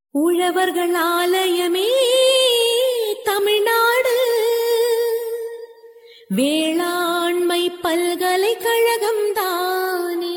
உழவர்கள் ஆலயமே தமிழ்நாடு வேளாண்மை பல்கலைக்கழகம் தானே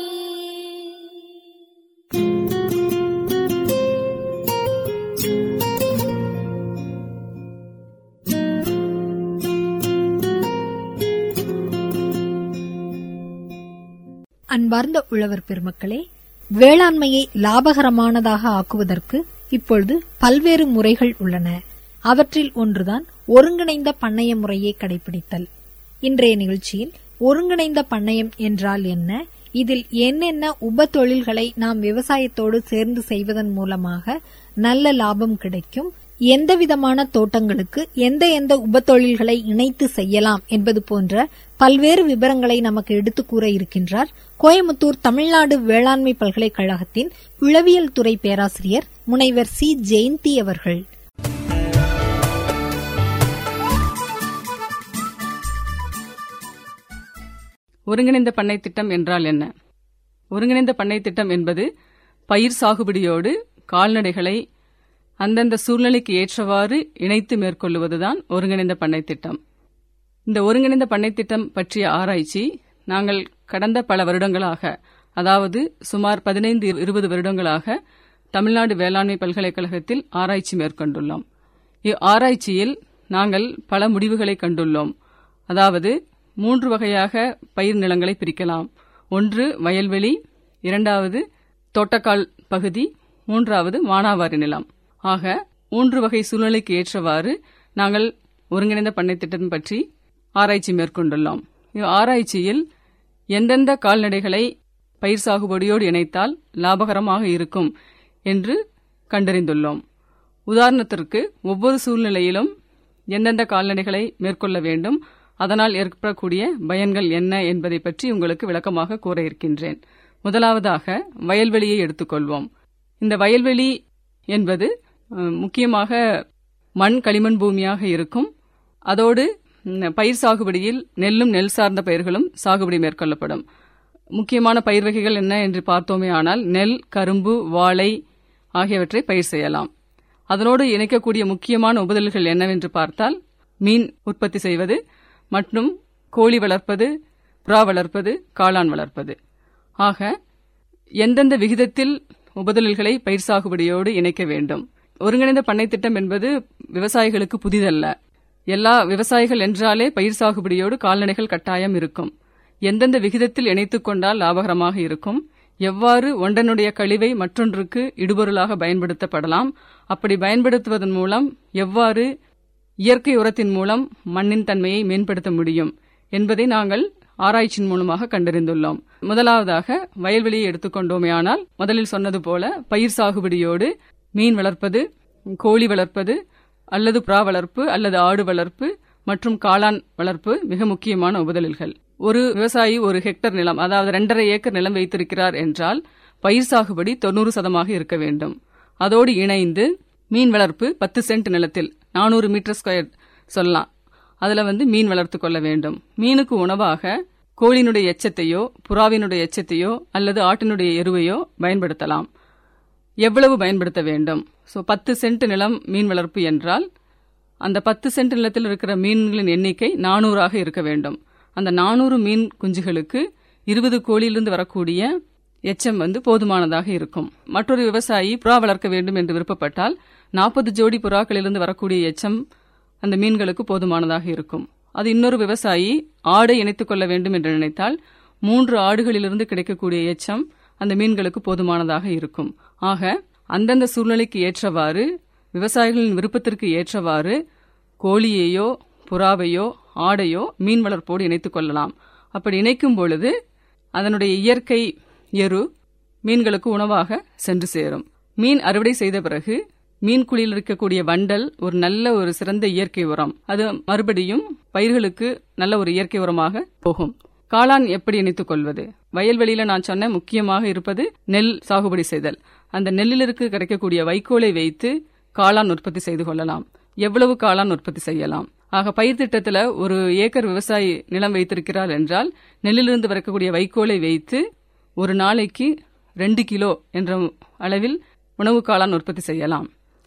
அன்பார்ந்த உழவர் பெருமக்களே வேளாண்மையை லாபகரமானதாக ஆக்குவதற்கு இப்பொழுது பல்வேறு முறைகள் உள்ளன அவற்றில் ஒன்றுதான் ஒருங்கிணைந்த பண்ணைய முறையை கடைபிடித்தல் இன்றைய நிகழ்ச்சியில் ஒருங்கிணைந்த பண்ணையம் என்றால் என்ன இதில் என்னென்ன உப தொழில்களை நாம் விவசாயத்தோடு சேர்ந்து செய்வதன் மூலமாக நல்ல லாபம் கிடைக்கும் எந்த விதமான தோட்டங்களுக்கு எந்த எந்த உப தொழில்களை இணைத்து செய்யலாம் என்பது போன்ற பல்வேறு விவரங்களை நமக்கு எடுத்துக் கூற இருக்கின்றார் கோயமுத்தூர் தமிழ்நாடு வேளாண்மை பல்கலைக்கழகத்தின் உளவியல் துறை பேராசிரியர் முனைவர் சி ஜெயந்தி அவர்கள் ஒருங்கிணைந்த பண்ணை திட்டம் என்றால் என்ன ஒருங்கிணைந்த பண்ணை திட்டம் என்பது பயிர் சாகுபடியோடு கால்நடைகளை அந்தந்த சூழ்நிலைக்கு ஏற்றவாறு இணைத்து மேற்கொள்வதுதான் ஒருங்கிணைந்த பண்ணை திட்டம் இந்த ஒருங்கிணைந்த பண்ணை திட்டம் பற்றிய ஆராய்ச்சி நாங்கள் கடந்த பல வருடங்களாக அதாவது சுமார் பதினைந்து இருபது வருடங்களாக தமிழ்நாடு வேளாண்மை பல்கலைக்கழகத்தில் ஆராய்ச்சி மேற்கொண்டுள்ளோம் இவ் ஆராய்ச்சியில் நாங்கள் பல முடிவுகளை கண்டுள்ளோம் அதாவது மூன்று வகையாக பயிர் நிலங்களை பிரிக்கலாம் ஒன்று வயல்வெளி இரண்டாவது தோட்டக்கால் பகுதி மூன்றாவது மானாவாரி நிலம் ஆக மூன்று வகை சூழ்நிலைக்கு ஏற்றவாறு நாங்கள் ஒருங்கிணைந்த பண்ணை திட்டம் பற்றி ஆராய்ச்சி மேற்கொண்டுள்ளோம் இவ் ஆராய்ச்சியில் எந்தெந்த கால்நடைகளை பயிர் சாகுபடியோடு இணைத்தால் லாபகரமாக இருக்கும் என்று கண்டறிந்துள்ளோம் உதாரணத்திற்கு ஒவ்வொரு சூழ்நிலையிலும் எந்தெந்த கால்நடைகளை மேற்கொள்ள வேண்டும் அதனால் ஏற்படக்கூடிய பயன்கள் என்ன என்பதை பற்றி உங்களுக்கு விளக்கமாக கூற இருக்கின்றேன் முதலாவதாக வயல்வெளியை எடுத்துக்கொள்வோம் இந்த வயல்வெளி என்பது அஹ், முக்கியமாக மண் களிமண் பூமியாக இருக்கும் அதோடு ம், பயிர் சாகுபடியில் நெல்லும் நெல் சார்ந்த பயிர்களும் சாகுபடி மேற்கொள்ளப்படும் முக்கியமான பயிர் வகைகள் என்ன என்று பார்த்தோமே ஆனால் நெல் கரும்பு வாழை ஆகியவற்றை பயிர் செய்யலாம் அதனோடு இணைக்கக்கூடிய முக்கியமான உபதல்கள் என்னவென்று பார்த்தால் மீன் உற்பத்தி செய்வது மற்றும் கோழி வளர்ப்பது புறா வளர்ப்பது காளான் வளர்ப்பது ஆக எந்தெந்த விகிதத்தில் உபதொழில்களை பயிர் சாகுபடியோடு இணைக்க வேண்டும் ஒருங்கிணைந்த பண்ணை திட்டம் என்பது விவசாயிகளுக்கு புதிதல்ல எல்லா விவசாயிகள் என்றாலே பயிர் சாகுபடியோடு கால்நடைகள் கட்டாயம் இருக்கும் எந்தெந்த விகிதத்தில் இணைத்துக் கொண்டால் லாபகரமாக இருக்கும் எவ்வாறு ஒன்றனுடைய கழிவை மற்றொன்றுக்கு இடுபொருளாக பயன்படுத்தப்படலாம் அப்படி பயன்படுத்துவதன் மூலம் எவ்வாறு இயற்கை உரத்தின் மூலம் மண்ணின் தன்மையை மேம்படுத்த முடியும் என்பதை நாங்கள் ஆராய்ச்சியின் மூலமாக கண்டறிந்துள்ளோம் முதலாவதாக வயல்வெளியை எடுத்துக்கொண்டோமேயானால் முதலில் சொன்னது போல பயிர் சாகுபடியோடு மீன் வளர்ப்பது கோழி வளர்ப்பது அல்லது புறா வளர்ப்பு அல்லது ஆடு வளர்ப்பு மற்றும் காளான் வளர்ப்பு மிக முக்கியமான உபதலில்கள் ஒரு விவசாயி ஒரு ஹெக்டர் நிலம் அதாவது ரெண்டரை ஏக்கர் நிலம் வைத்திருக்கிறார் என்றால் பயிர் சாகுபடி தொண்ணூறு சதமாக இருக்க வேண்டும் அதோடு இணைந்து மீன் வளர்ப்பு பத்து சென்ட் நிலத்தில் நானூறு மீட்டர் ஸ்கொயர் சொல்லலாம் அதுல வந்து மீன் வளர்த்து கொள்ள வேண்டும் மீனுக்கு உணவாக கோழியினுடைய எச்சத்தையோ புறாவினுடைய எச்சத்தையோ அல்லது ஆட்டினுடைய எருவையோ பயன்படுத்தலாம் எவ்வளவு பயன்படுத்த வேண்டும் ஸோ பத்து சென்ட் நிலம் மீன் வளர்ப்பு என்றால் அந்த பத்து சென்ட் நிலத்தில் இருக்கிற மீன்களின் எண்ணிக்கை நானூறாக இருக்க வேண்டும் அந்த நானூறு மீன் குஞ்சுகளுக்கு இருபது கோழியிலிருந்து வரக்கூடிய எச்சம் வந்து போதுமானதாக இருக்கும் மற்றொரு விவசாயி புறா வளர்க்க வேண்டும் என்று விருப்பப்பட்டால் நாற்பது ஜோடி புறாக்களிலிருந்து வரக்கூடிய எச்சம் அந்த மீன்களுக்கு போதுமானதாக இருக்கும் அது இன்னொரு விவசாயி ஆடை இணைத்துக் கொள்ள வேண்டும் என்று நினைத்தால் மூன்று ஆடுகளிலிருந்து கிடைக்கக்கூடிய எச்சம் அந்த மீன்களுக்கு போதுமானதாக இருக்கும் ஆக அந்தந்த சூழ்நிலைக்கு ஏற்றவாறு விவசாயிகளின் விருப்பத்திற்கு ஏற்றவாறு கோழியையோ புறாவையோ ஆடையோ மீன் வளர்ப்போடு இணைத்துக் கொள்ளலாம் அப்படி இணைக்கும் பொழுது அதனுடைய இயற்கை எரு மீன்களுக்கு உணவாக சென்று சேரும் மீன் அறுவடை செய்த பிறகு மீன் குழியில் இருக்கக்கூடிய வண்டல் ஒரு நல்ல ஒரு சிறந்த இயற்கை உரம் அது மறுபடியும் பயிர்களுக்கு நல்ல ஒரு இயற்கை உரமாக போகும் காளான் எப்படி இணைத்துக் கொள்வது வயல்வெளியில நான் சொன்ன முக்கியமாக இருப்பது நெல் சாகுபடி செய்தல் அந்த நெல்லிலிருக்கு கிடைக்கக்கூடிய வைக்கோலை வைத்து காளான் உற்பத்தி செய்து கொள்ளலாம் எவ்வளவு காளான் உற்பத்தி செய்யலாம் ஆக பயிர் திட்டத்துல ஒரு ஏக்கர் விவசாயி நிலம் வைத்திருக்கிறார் என்றால் நெல்லிலிருந்து வரக்கூடிய வைக்கோலை வைத்து ஒரு நாளைக்கு ரெண்டு கிலோ என்ற அளவில் உணவு காளான் உற்பத்தி செய்யலாம்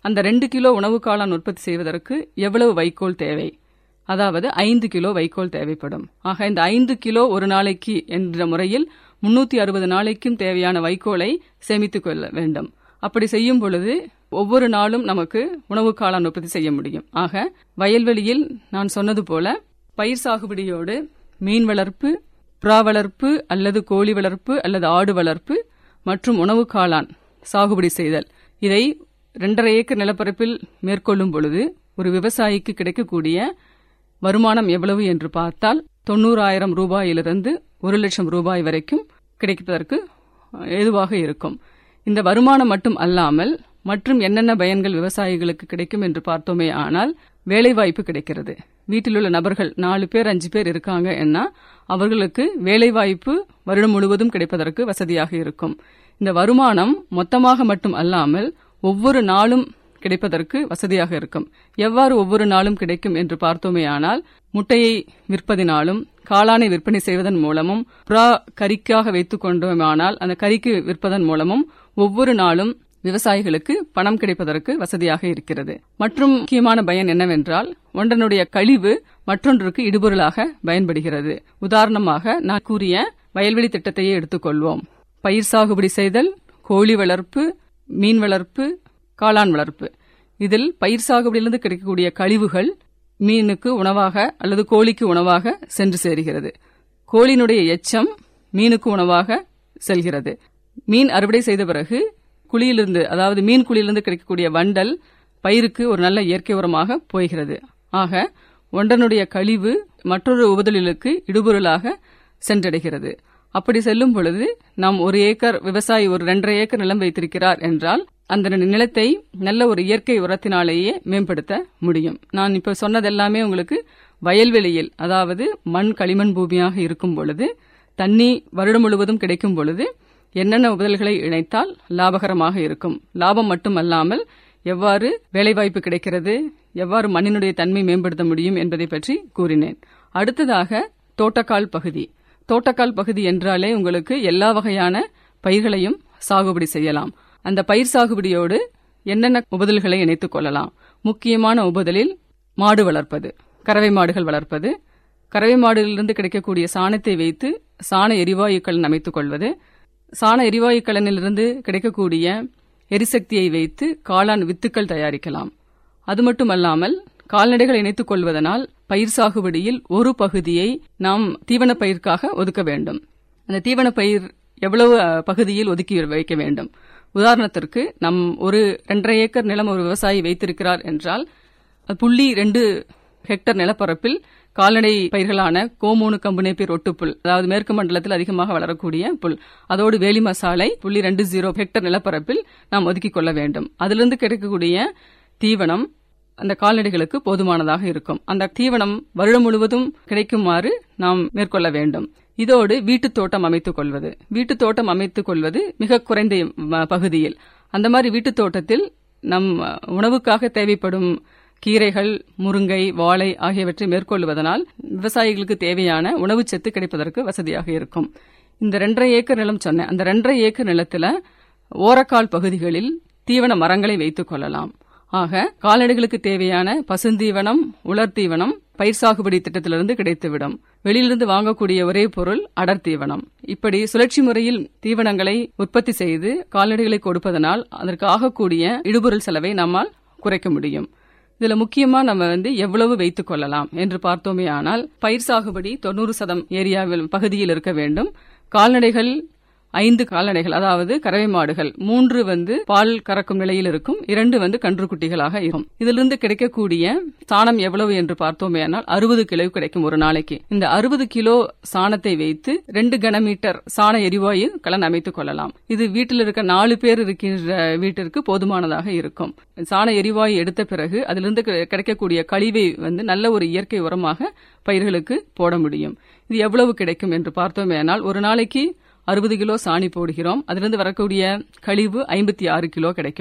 அந்த ரெண்டு கிலோ உணவு காளான் உற்பத்தி செய்வதற்கு எவ்வளவு வைக்கோல் தேவை அதாவது ஐந்து கிலோ வைக்கோல் தேவைப்படும் ஆக இந்த ஐந்து கிலோ ஒரு நாளைக்கு என்ற முறையில் முன்னூத்தி அறுபது நாளைக்கும் தேவையான வைக்கோலை சேமித்துக் கொள்ள வேண்டும் அப்படி செய்யும் பொழுது ஒவ்வொரு நாளும் நமக்கு உணவு காளான் உற்பத்தி செய்ய முடியும் ஆக வயல்வெளியில் நான் சொன்னது போல பயிர் சாகுபடியோடு மீன் வளர்ப்பு புறா வளர்ப்பு அல்லது கோழி வளர்ப்பு அல்லது ஆடு வளர்ப்பு மற்றும் உணவு காளான் சாகுபடி செய்தல் இதை இரண்டரை ஏக்கர் நிலப்பரப்பில் மேற்கொள்ளும் பொழுது ஒரு விவசாயிக்கு கிடைக்கக்கூடிய வருமானம் எவ்வளவு என்று பார்த்தால் தொண்ணூறாயிரம் ரூபாயிலிருந்து ஒரு லட்சம் ரூபாய் வரைக்கும் கிடைப்பதற்கு ஏதுவாக இருக்கும் இந்த வருமானம் மட்டும் அல்லாமல் மற்றும் என்னென்ன பயன்கள் விவசாயிகளுக்கு கிடைக்கும் என்று பார்த்தோமே ஆனால் வேலைவாய்ப்பு கிடைக்கிறது வீட்டில் உள்ள நபர்கள் நாலு பேர் அஞ்சு பேர் இருக்காங்க என்ன அவர்களுக்கு வேலைவாய்ப்பு வருடம் முழுவதும் கிடைப்பதற்கு வசதியாக இருக்கும் இந்த வருமானம் மொத்தமாக மட்டும் அல்லாமல் ஒவ்வொரு நாளும் கிடைப்பதற்கு வசதியாக இருக்கும் எவ்வாறு ஒவ்வொரு நாளும் கிடைக்கும் என்று பார்த்தோமேயானால் முட்டையை விற்பதினாலும் காளானை விற்பனை செய்வதன் மூலமும் புறா கறிக்காக வைத்துக் கொண்டோமானால் அந்த கறிக்கு விற்பதன் மூலமும் ஒவ்வொரு நாளும் விவசாயிகளுக்கு பணம் கிடைப்பதற்கு வசதியாக இருக்கிறது மற்றும் முக்கியமான பயன் என்னவென்றால் ஒன்றனுடைய கழிவு மற்றொன்றுக்கு இடுபொருளாக பயன்படுகிறது உதாரணமாக நான் கூறிய வயல்வெளி திட்டத்தையே எடுத்துக்கொள்வோம் பயிர் சாகுபடி செய்தல் கோழி வளர்ப்பு மீன் வளர்ப்பு காளான் வளர்ப்பு இதில் பயிர் சாகுபடியிலிருந்து கிடைக்கக்கூடிய கழிவுகள் மீனுக்கு உணவாக அல்லது கோழிக்கு உணவாக சென்று சேருகிறது கோழியினுடைய எச்சம் மீனுக்கு உணவாக செல்கிறது மீன் அறுவடை செய்த பிறகு குழியிலிருந்து அதாவது மீன் குழியிலிருந்து கிடைக்கக்கூடிய வண்டல் பயிருக்கு ஒரு நல்ல இயற்கை உரமாக போகிறது ஆக ஒன்றனுடைய கழிவு மற்றொரு உபதொழிலுக்கு இடுபொருளாக சென்றடைகிறது அப்படி செல்லும் பொழுது நாம் ஒரு ஏக்கர் விவசாயி ஒரு ரெண்டரை ஏக்கர் நிலம் வைத்திருக்கிறார் என்றால் அந்த நிலத்தை நல்ல ஒரு இயற்கை உரத்தினாலேயே மேம்படுத்த முடியும் நான் இப்ப சொன்னதெல்லாமே உங்களுக்கு வயல்வெளியில் அதாவது மண் களிமண் பூமியாக இருக்கும் பொழுது தண்ணி வருடம் முழுவதும் கிடைக்கும் பொழுது என்னென்ன உபதல்களை இணைத்தால் லாபகரமாக இருக்கும் லாபம் மட்டுமல்லாமல் எவ்வாறு வேலைவாய்ப்பு கிடைக்கிறது எவ்வாறு மண்ணினுடைய தன்மை மேம்படுத்த முடியும் என்பதை பற்றி கூறினேன் அடுத்ததாக தோட்டக்கால் பகுதி தோட்டக்கால் பகுதி என்றாலே உங்களுக்கு எல்லா வகையான பயிர்களையும் சாகுபடி செய்யலாம் அந்த பயிர் சாகுபடியோடு என்னென்ன உபதல்களை இணைத்துக் கொள்ளலாம் முக்கியமான உபதலில் மாடு வளர்ப்பது கறவை மாடுகள் வளர்ப்பது கறவை மாடுகளிலிருந்து கிடைக்கக்கூடிய சாணத்தை வைத்து சாண எரிவாயுக்கள் அமைத்துக் கொள்வது சாண எரிவாயு கலனிலிருந்து கிடைக்கக்கூடிய எரிசக்தியை வைத்து காளான் வித்துக்கள் தயாரிக்கலாம் அது மட்டுமல்லாமல் கால்நடைகள் இணைத்துக் கொள்வதனால் பயிர் சாகுபடியில் ஒரு பகுதியை நாம் தீவன பயிர்க்காக ஒதுக்க வேண்டும் அந்த தீவன பயிர் எவ்வளவு பகுதியில் ஒதுக்கி வைக்க வேண்டும் உதாரணத்திற்கு நம் ஒரு ரெண்டரை ஏக்கர் நிலம் ஒரு விவசாயி வைத்திருக்கிறார் என்றால் புள்ளி ரெண்டு ஹெக்டர் நிலப்பரப்பில் கால்நடை பயிர்களான கோமூனு கம்புனேப்பீர் ஒட்டுப்புல் அதாவது மேற்கு மண்டலத்தில் அதிகமாக வளரக்கூடிய புல் அதோடு வேலி மசாலை புள்ளி ரெண்டு ஜீரோ ஹெக்டர் நிலப்பரப்பில் நாம் ஒதுக்கிக் கொள்ள வேண்டும் அதிலிருந்து கிடைக்கக்கூடிய தீவனம் அந்த கால்நடைகளுக்கு போதுமானதாக இருக்கும் அந்த தீவனம் வருடம் முழுவதும் கிடைக்குமாறு நாம் மேற்கொள்ள வேண்டும் இதோடு வீட்டுத் தோட்டம் அமைத்துக் கொள்வது வீட்டுத் தோட்டம் அமைத்துக் கொள்வது மிக குறைந்த பகுதியில் அந்த மாதிரி வீட்டுத் தோட்டத்தில் நம் உணவுக்காக தேவைப்படும் கீரைகள் முருங்கை வாழை ஆகியவற்றை மேற்கொள்வதனால் விவசாயிகளுக்கு தேவையான உணவுச்சத்து கிடைப்பதற்கு வசதியாக இருக்கும் இந்த ரெண்டரை ஏக்கர் நிலம் சொன்னேன் அந்த ரெண்டரை ஏக்கர் நிலத்துல ஓரக்கால் பகுதிகளில் தீவன மரங்களை வைத்துக் கொள்ளலாம் ஆக கால்நடைகளுக்கு தேவையான பசுந்தீவனம் உலர் தீவனம் பயிர் சாகுபடி திட்டத்திலிருந்து கிடைத்துவிடும் வெளியிலிருந்து வாங்கக்கூடிய ஒரே பொருள் அடர் தீவனம் இப்படி சுழற்சி முறையில் தீவனங்களை உற்பத்தி செய்து கால்நடைகளை கொடுப்பதனால் அதற்கு ஆகக்கூடிய இடுபொருள் செலவை நம்மால் குறைக்க முடியும் இதுல முக்கியமா நம்ம வந்து எவ்வளவு வைத்துக் கொள்ளலாம் என்று பார்த்தோமே ஆனால் பயிர் சாகுபடி தொண்ணூறு சதம் ஏரியாவில் பகுதியில் இருக்க வேண்டும் கால்நடைகள் ஐந்து கால்நடைகள் அதாவது கறவை மாடுகள் மூன்று வந்து பால் கறக்கும் நிலையில் இருக்கும் இரண்டு வந்து கன்றுக்குட்டிகளாக இருக்கும் இதிலிருந்து கிடைக்கக்கூடிய சாணம் எவ்வளவு என்று பார்த்தோமே ஆனால் அறுபது கிலோ கிடைக்கும் ஒரு நாளைக்கு இந்த அறுபது கிலோ சாணத்தை வைத்து ரெண்டு கனமீட்டர் சாண எரிவாயு கலன் அமைத்துக் கொள்ளலாம் இது வீட்டில் இருக்க நாலு பேர் இருக்கின்ற வீட்டிற்கு போதுமானதாக இருக்கும் சாண எரிவாயு எடுத்த பிறகு அதிலிருந்து கிடைக்கக்கூடிய கழிவை வந்து நல்ல ஒரு இயற்கை உரமாக பயிர்களுக்கு போட முடியும் இது எவ்வளவு கிடைக்கும் என்று பார்த்தோமே ஆனால் ஒரு நாளைக்கு அறுபது கிலோ சாணி போடுகிறோம் அதிலிருந்து வரக்கூடிய கழிவு ஐம்பத்தி ஆறு கிலோ கிடைக்கும்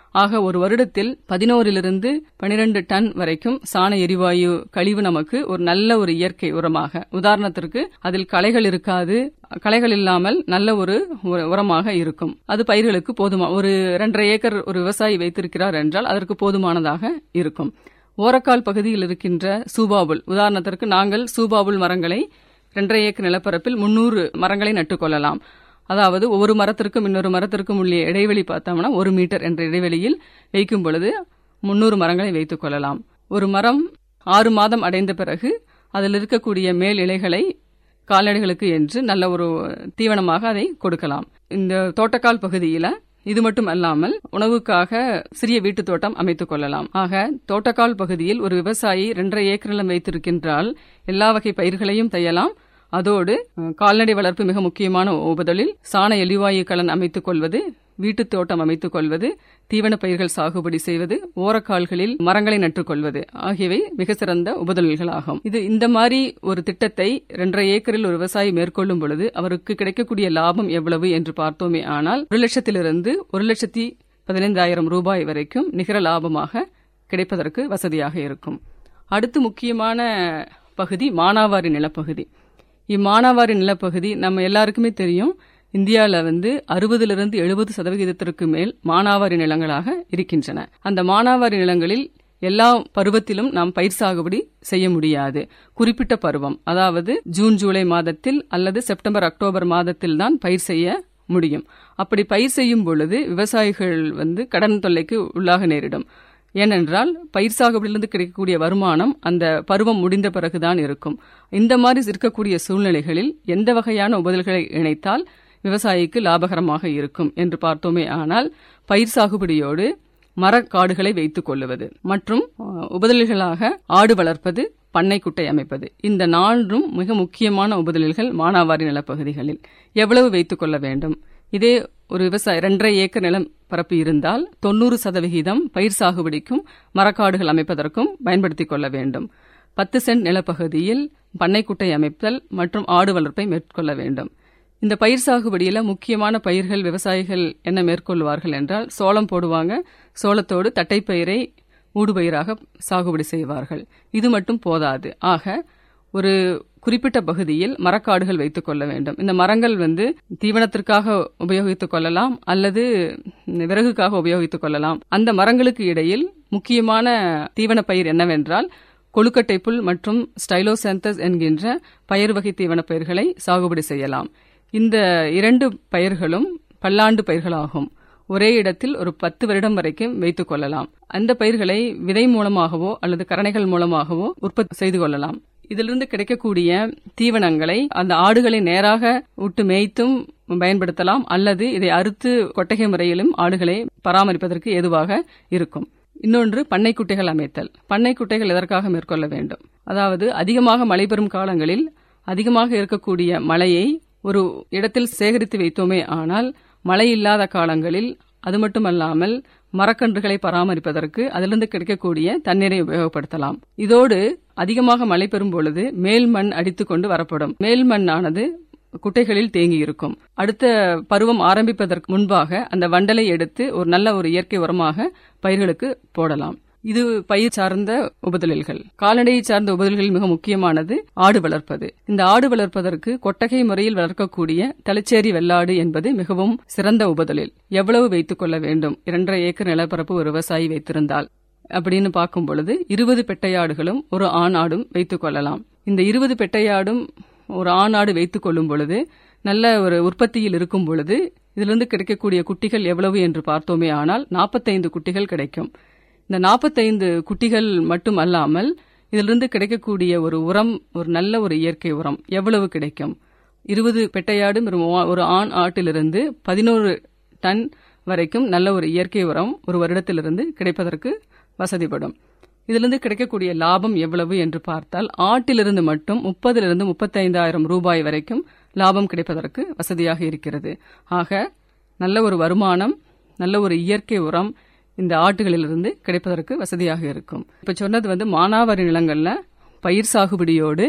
ஆக ஒரு வருடத்தில் பதினோரிலிருந்து பனிரெண்டு டன் வரைக்கும் சாண எரிவாயு கழிவு நமக்கு ஒரு நல்ல ஒரு இயற்கை உரமாக உதாரணத்திற்கு அதில் களைகள் இருக்காது களைகள் இல்லாமல் நல்ல ஒரு உர- உரமாக இருக்கும் அது பயிர்களுக்கு போதுமா ஒரு இரண்டரை ஏக்கர் ஒரு விவசாயி வைத்திருக்கிறார் என்றால் அதற்கு போதுமானதாக இருக்கும் ஓரக்கால் பகுதியில் இருக்கின்ற சூபாபுல் உதாரணத்திற்கு நாங்கள் சூபாபுல் மரங்களை இரண்டரை ஏக்கர் நிலப்பரப்பில் முன்னூறு மரங்களை நட்டுக்கொள்ளலாம் அதாவது ஒவ்வொரு மரத்திற்கும் இன்னொரு மரத்திற்கும் உள்ள இடைவெளி பார்த்தோம்னா ஒரு மீட்டர் என்ற இடைவெளியில் வைக்கும் பொழுது முன்னூறு மரங்களை வைத்துக் கொள்ளலாம் ஒரு மரம் ஆறு மாதம் அடைந்த பிறகு அதில் இருக்கக்கூடிய மேல் இலைகளை கால்நடைகளுக்கு என்று நல்ல ஒரு தீவனமாக அதை கொடுக்கலாம் இந்த தோட்டக்கால் பகுதியில இது மட்டும் அல்லாமல் உணவுக்காக சிறிய வீட்டு தோட்டம் அமைத்துக் கொள்ளலாம் ஆக தோட்டக்கால் பகுதியில் ஒரு விவசாயி இரண்டரை ஏக்கர் நிலம் வைத்திருக்கின்றால் எல்லா வகை பயிர்களையும் செய்யலாம் அதோடு அஹ், கால்நடை வளர்ப்பு மிக முக்கியமான உபதலில் சாண எலிவாயு கலன் அமைத்துக் கொள்வது வீட்டுத் தோட்டம் அமைத்துக் கொள்வது தீவன பயிர்கள் சாகுபடி செய்வது ஓரக்கால்களில் மரங்களை நட்டுக்கொள்வது ஆகியவை மிக சிறந்த உபதொழில்களாகும் இது இந்த மாதிரி ஒரு திட்டத்தை இரண்டரை ஏக்கரில் ஒரு விவசாயி மேற்கொள்ளும் பொழுது அவருக்கு கிடைக்கக்கூடிய லாபம் எவ்வளவு என்று பார்த்தோமே ஆனால் ஒரு லட்சத்திலிருந்து ஒரு லட்சத்தி பதினைந்தாயிரம் ரூபாய் வரைக்கும் நிகர லாபமாக கிடைப்பதற்கு வசதியாக இருக்கும் அடுத்து முக்கியமான பகுதி மானாவாரி நிலப்பகுதி இம்மானாவாரி நிலப்பகுதி நம்ம எல்லாருக்குமே தெரியும் இந்தியாவில் வந்து அறுபதிலிருந்து எழுபது சதவிகிதத்திற்கு மேல் மானாவாரி நிலங்களாக இருக்கின்றன அந்த மானாவாரி நிலங்களில் எல்லா பருவத்திலும் நாம் பயிர் சாகுபடி செய்ய முடியாது குறிப்பிட்ட பருவம் அதாவது ஜூன் ஜூலை மாதத்தில் அல்லது செப்டம்பர் அக்டோபர் மாதத்தில் தான் பயிர் செய்ய முடியும் அப்படி பயிர் செய்யும் பொழுது விவசாயிகள் வந்து கடன் தொல்லைக்கு உள்ளாக நேரிடும் ஏனென்றால் பயிர் சாகுபடியிலிருந்து கிடைக்கக்கூடிய வருமானம் அந்த பருவம் முடிந்த பிறகுதான் இருக்கும் இந்த மாதிரி இருக்கக்கூடிய சூழ்நிலைகளில் எந்த வகையான உபதல்களை இணைத்தால் விவசாயிக்கு லாபகரமாக இருக்கும் என்று பார்த்தோமே ஆனால் பயிர் சாகுபடியோடு மரக்காடுகளை வைத்துக் கொள்ளுவது மற்றும் அஹ், உபதலில்களாக ஆடு வளர்ப்பது பண்ணைக்குட்டை அமைப்பது இந்த நான்கும் மிக முக்கியமான உபதலில்கள் மானாவாரி நிலப்பகுதிகளில் எவ்வளவு வைத்துக் கொள்ள வேண்டும் இதே ஒரு விவசாய இரண்டரை ஏக்கர் நிலம் பரப்பு இருந்தால் தொண்ணூறு சதவிகிதம் பயிர் சாகுபடிக்கும் மரக்காடுகள் அமைப்பதற்கும் பயன்படுத்திக் கொள்ள வேண்டும் பத்து சென்ட் நிலப்பகுதியில் பண்ணைக்குட்டை அமைத்தல் மற்றும் ஆடு வளர்ப்பை மேற்கொள்ள வேண்டும் இந்த பயிர் சாகுபடியில முக்கியமான பயிர்கள் விவசாயிகள் என்ன மேற்கொள்வார்கள் என்றால் சோளம் போடுவாங்க சோளத்தோடு தட்டைப்பயிரை ஊடுபயிராக சாகுபடி செய்வார்கள் இது மட்டும் போதாது ஆக ஒரு குறிப்பிட்ட பகுதியில் மரக்காடுகள் வைத்துக் கொள்ள வேண்டும் இந்த மரங்கள் வந்து தீவனத்திற்காக உபயோகித்துக் கொள்ளலாம் அல்லது விறகுக்காக உபயோகித்துக் கொள்ளலாம் அந்த மரங்களுக்கு இடையில் முக்கியமான தீவன பயிர் என்னவென்றால் கொழுக்கட்டை புல் மற்றும் ஸ்டைலோசேந்தஸ் என்கின்ற பயிர் வகை தீவன பயிர்களை சாகுபடி செய்யலாம் இந்த இரண்டு பயிர்களும் பல்லாண்டு பயிர்களாகும் ஒரே இடத்தில் ஒரு பத்து வருடம் வரைக்கும் வைத்துக் கொள்ளலாம் அந்த பயிர்களை விதை மூலமாகவோ அல்லது கரணைகள் மூலமாகவோ உற்பத்தி செய்து கொள்ளலாம் இதிலிருந்து கிடைக்கக்கூடிய தீவனங்களை அந்த ஆடுகளை நேராக விட்டு மேய்த்தும் பயன்படுத்தலாம் அல்லது இதை அறுத்து கொட்டகை முறையிலும் ஆடுகளை பராமரிப்பதற்கு ஏதுவாக இருக்கும் இன்னொன்று பண்ணைக்குட்டைகள் அமைத்தல் பண்ணைக்குட்டைகள் எதற்காக மேற்கொள்ள வேண்டும் அதாவது அதிகமாக மழை பெறும் காலங்களில் அதிகமாக இருக்கக்கூடிய மழையை ஒரு இடத்தில் சேகரித்து வைத்தோமே ஆனால் மழை இல்லாத காலங்களில் அது மட்டுமல்லாமல் மரக்கன்றுகளை பராமரிப்பதற்கு அதிலிருந்து கிடைக்கக்கூடிய தண்ணீரை உபயோகப்படுத்தலாம் இதோடு அதிகமாக மழை பெறும் பொழுது மேல் மண் அடித்துக்கொண்டு வரப்படும் மேல் மண்ணானது குட்டைகளில் தேங்கி இருக்கும் அடுத்த பருவம் ஆரம்பிப்பதற்கு முன்பாக அந்த வண்டலை எடுத்து ஒரு நல்ல ஒரு இயற்கை உரமாக பயிர்களுக்கு போடலாம் இது பயிர் சார்ந்த உபதொழில்கள் கால்நடையை சார்ந்த உபதொழில்கள் மிக முக்கியமானது ஆடு வளர்ப்பது இந்த ஆடு வளர்ப்பதற்கு கொட்டகை முறையில் வளர்க்கக்கூடிய தலைச்சேரி வெள்ளாடு என்பது மிகவும் சிறந்த உபதொழில் எவ்வளவு வைத்துக் கொள்ள வேண்டும் இரண்டரை ஏக்கர் நிலப்பரப்பு ஒரு விவசாயி வைத்திருந்தால் அப்படின்னு பார்க்கும் பொழுது இருபது பெட்டையாடுகளும் ஒரு ஆண் ஆடும் வைத்துக் கொள்ளலாம் இந்த இருபது பெட்டையாடும் ஒரு ஆண் ஆடு வைத்துக் கொள்ளும் பொழுது நல்ல ஒரு உற்பத்தியில் இருக்கும் பொழுது இதிலிருந்து கிடைக்கக்கூடிய குட்டிகள் எவ்வளவு என்று பார்த்தோமே ஆனால் நாற்பத்தைந்து குட்டிகள் கிடைக்கும் இந்த நாற்பத்தைந்து குட்டிகள் மட்டும் அல்லாமல் இதிலிருந்து கிடைக்கக்கூடிய ஒரு உரம் ஒரு நல்ல ஒரு இயற்கை உரம் எவ்வளவு கிடைக்கும் இருபது பெட்டையாடும் ஒரு மூவா- ஒரு ஆண் ஆட்டிலிருந்து பதினோரு டன் வரைக்கும் நல்ல ஒரு இயற்கை உரம் ஒரு வருடத்திலிருந்து கிடைப்பதற்கு வசதிப்படும் இதிலிருந்து கிடைக்கக்கூடிய லாபம் எவ்வளவு என்று பார்த்தால் ஆட்டிலிருந்து மட்டும் முப்பதிலிருந்து முப்பத்தைந்தாயிரம் ரூபாய் வரைக்கும் லாபம் கிடைப்பதற்கு வசதியாக இருக்கிறது ஆக நல்ல ஒரு வருமானம் நல்ல ஒரு இயற்கை உரம் இந்த ஆட்டுகளிலிருந்து கிடைப்பதற்கு வசதியாக இருக்கும் இப்ப சொன்னது வந்து மானாவாரி நிலங்கள்ல பயிர் சாகுபடியோடு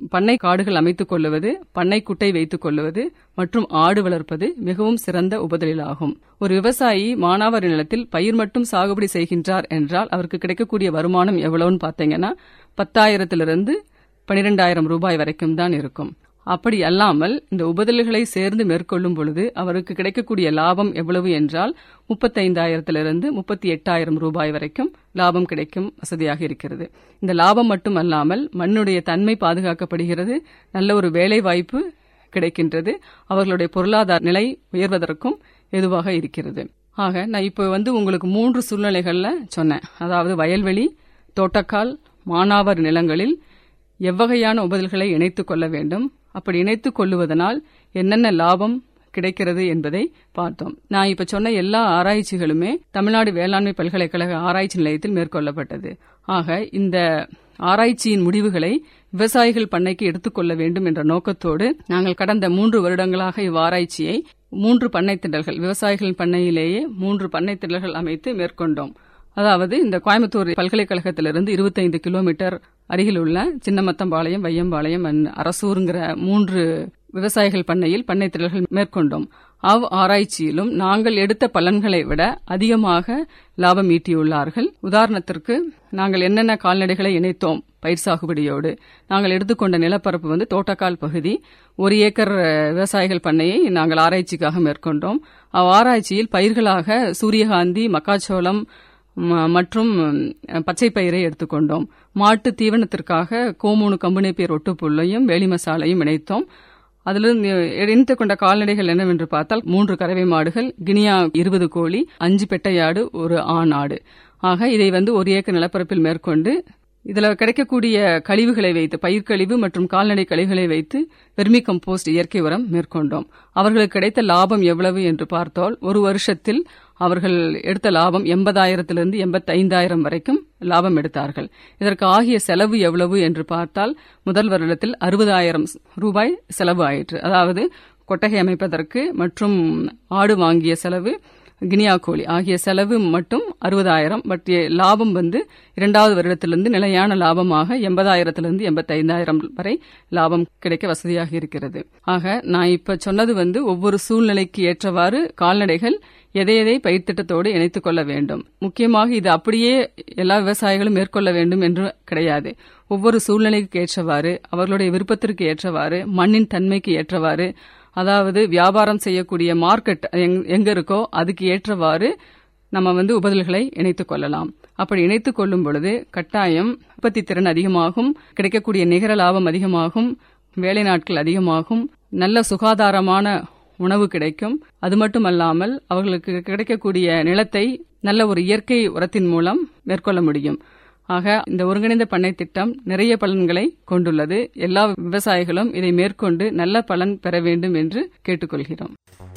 பண்ணை காடுகள் அமைத்துக் கொள்ளுவது பண்ணை குட்டை வைத்துக் கொள்ளுவது மற்றும் ஆடு வளர்ப்பது மிகவும் சிறந்த உபதொழிலாகும் ஒரு விவசாயி மானாவாரி நிலத்தில் பயிர் மட்டும் சாகுபடி செய்கின்றார் என்றால் அவருக்கு கிடைக்கக்கூடிய வருமானம் எவ்வளவுன்னு பார்த்தீங்கன்னா பத்தாயிரத்திலிருந்து பனிரெண்டாயிரம் ரூபாய் வரைக்கும் தான் இருக்கும் அப்படி அல்லாமல் இந்த உபதொழில்களை சேர்ந்து மேற்கொள்ளும் பொழுது அவருக்கு கிடைக்கக்கூடிய லாபம் எவ்வளவு என்றால் முப்பத்தைந்தாயிரத்திலிருந்து முப்பத்தி எட்டாயிரம் ரூபாய் வரைக்கும் லாபம் கிடைக்கும் வசதியாக இருக்கிறது இந்த லாபம் மட்டும் அல்லாமல் மண்ணுடைய தன்மை பாதுகாக்கப்படுகிறது நல்ல ஒரு வேலை வாய்ப்பு கிடைக்கின்றது அவர்களுடைய பொருளாதார நிலை உயர்வதற்கும் எதுவாக இருக்கிறது ஆக நான் இப்போ வந்து உங்களுக்கு மூன்று சூழ்நிலைகள்ல சொன்னேன் அதாவது வயல்வெளி தோட்டக்கால் மானாவாரி நிலங்களில் எவ்வகையான உபதல்களை இணைத்துக் கொள்ள வேண்டும் அப்படி இணைத்துக் கொள்ளுவதனால் என்னென்ன லாபம் கிடைக்கிறது என்பதை பார்த்தோம் நான் இப்ப சொன்ன எல்லா ஆராய்ச்சிகளுமே தமிழ்நாடு வேளாண்மை பல்கலைக்கழக ஆராய்ச்சி நிலையத்தில் மேற்கொள்ளப்பட்டது ஆக இந்த ஆராய்ச்சியின் முடிவுகளை விவசாயிகள் பண்ணைக்கு எடுத்துக்கொள்ள வேண்டும் என்ற நோக்கத்தோடு நாங்கள் கடந்த மூன்று வருடங்களாக இவ்வாராய்ச்சியை மூன்று பண்ணை திடல்கள் விவசாயிகள் பண்ணையிலேயே மூன்று பண்ணை திடல்கள் அமைத்து மேற்கொண்டோம் அதாவது இந்த கோயம்புத்தூர் பல்கலைக்கழகத்திலிருந்து இருபத்தைந்து கிலோமீட்டர் அருகில் உள்ள சின்னமத்தம்பாளையம் வையம்பாளையம் அரசூருங்கிற மூன்று விவசாயிகள் பண்ணையில் பண்ணை திடல்கள் மேற்கொண்டோம் அவ் ஆராய்ச்சியிலும் நாங்கள் எடுத்த பலன்களை விட அதிகமாக லாபம் ஈட்டியுள்ளார்கள் உதாரணத்திற்கு நாங்கள் என்னென்ன கால்நடைகளை இணைத்தோம் பயிர் சாகுபடியோடு நாங்கள் எடுத்துக்கொண்ட நிலப்பரப்பு வந்து தோட்டக்கால் பகுதி ஒரு ஏக்கர் விவசாயிகள் பண்ணையை நாங்கள் ஆராய்ச்சிக்காக மேற்கொண்டோம் அவ் ஆராய்ச்சியில் பயிர்களாக சூரியகாந்தி மக்காச்சோளம் மற்றும் பச்சை பயிரை எடுத்துக்கொண்டோம் மாட்டு தீவனத்திற்காக கோமூணு கம்புனி பேர் ஒட்டுப்புள்ளையும் வேலி மசாலையும் இணைத்தோம் அதிலிருந்து இணைத்து கொண்ட கால்நடைகள் என்னவென்று பார்த்தால் மூன்று கறவை மாடுகள் கினியா இருபது கோழி அஞ்சு பெட்டையாடு ஒரு ஆண் ஆடு ஆக இதை வந்து ஒரு ஏக்கர் நிலப்பரப்பில் மேற்கொண்டு இதுல கிடைக்கக்கூடிய கழிவுகளை வைத்து பயிர்க்கழிவு மற்றும் கால்நடை கழிவுகளை வைத்து வெர்மி கம்போஸ்ட் இயற்கை உரம் மேற்கொண்டோம் அவர்களுக்கு கிடைத்த லாபம் எவ்வளவு என்று பார்த்தால் ஒரு வருஷத்தில் அவர்கள் எடுத்த லாபம் எண்பதாயிரத்திலிருந்து எண்பத்தி ஐந்தாயிரம் வரைக்கும் லாபம் எடுத்தார்கள் இதற்கு ஆகிய செலவு எவ்வளவு என்று பார்த்தால் முதல் வருடத்தில் அறுபதாயிரம் ரூபாய் செலவு ஆயிற்று அதாவது கொட்டகை அமைப்பதற்கு மற்றும் ஆடு வாங்கிய செலவு கினியா கோழி ஆகிய செலவு மட்டும் அறுபதாயிரம் பட் லாபம் வந்து இரண்டாவது வருடத்திலிருந்து நிலையான லாபமாக எண்பதாயிரத்திலிருந்து எண்பத்தி ஐந்தாயிரம் வரை லாபம் கிடைக்க வசதியாக இருக்கிறது ஆக நான் இப்ப சொன்னது வந்து ஒவ்வொரு சூழ்நிலைக்கு ஏற்றவாறு கால்நடைகள் எதை எதை பயிர் திட்டத்தோடு இணைத்துக் கொள்ள வேண்டும் முக்கியமாக இது அப்படியே எல்லா விவசாயிகளும் மேற்கொள்ள வேண்டும் என்று கிடையாது ஒவ்வொரு சூழ்நிலைக்கு ஏற்றவாறு அவர்களுடைய விருப்பத்திற்கு ஏற்றவாறு மண்ணின் தன்மைக்கு ஏற்றவாறு அதாவது வியாபாரம் செய்யக்கூடிய மார்க்கெட் எங்க இருக்கோ அதுக்கு ஏற்றவாறு நம்ம வந்து உபதல்களை இணைத்துக் கொள்ளலாம் அப்படி இணைத்துக் கொள்ளும் பொழுது கட்டாயம் உற்பத்தி திறன் அதிகமாகும் கிடைக்கக்கூடிய நிகர லாபம் அதிகமாகும் வேலை நாட்கள் அதிகமாகும் நல்ல சுகாதாரமான உணவு கிடைக்கும் அது மட்டுமல்லாமல் அவர்களுக்கு கிடைக்கக்கூடிய நிலத்தை நல்ல ஒரு இயற்கை உரத்தின் மூலம் மேற்கொள்ள முடியும் ஆக இந்த ஒருங்கிணைந்த பண்ணை திட்டம் நிறைய பலன்களை கொண்டுள்ளது எல்லா விவசாயிகளும் இதை மேற்கொண்டு நல்ல பலன் பெற வேண்டும் என்று கேட்டுக்கொள்கிறோம்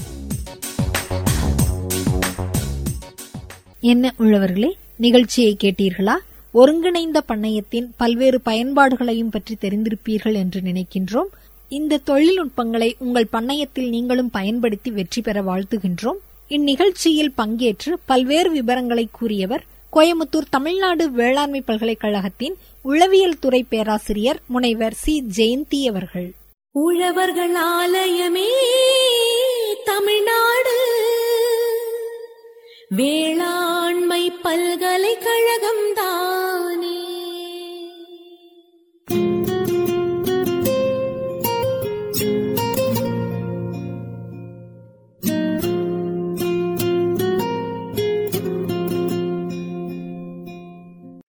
என்ன உள்ளவர்களே நிகழ்ச்சியை கேட்டீர்களா ஒருங்கிணைந்த பண்ணையத்தின் பல்வேறு பயன்பாடுகளையும் பற்றி தெரிந்திருப்பீர்கள் என்று நினைக்கின்றோம் இந்த தொழில்நுட்பங்களை உங்கள் பண்ணையத்தில் நீங்களும் பயன்படுத்தி வெற்றி பெற வாழ்த்துகின்றோம் இந்நிகழ்ச்சியில் பங்கேற்று பல்வேறு விவரங்களை கூறியவர் கோயமுத்தூர் தமிழ்நாடு வேளாண்மை பல்கலைக்கழகத்தின் உளவியல் துறை பேராசிரியர் முனைவர் சி ஜெயந்தி அவர்கள் உழவர்கள் ஆலயமே தமிழ்நாடு வேளாண்மை பல்கலைக்கழகம்தான்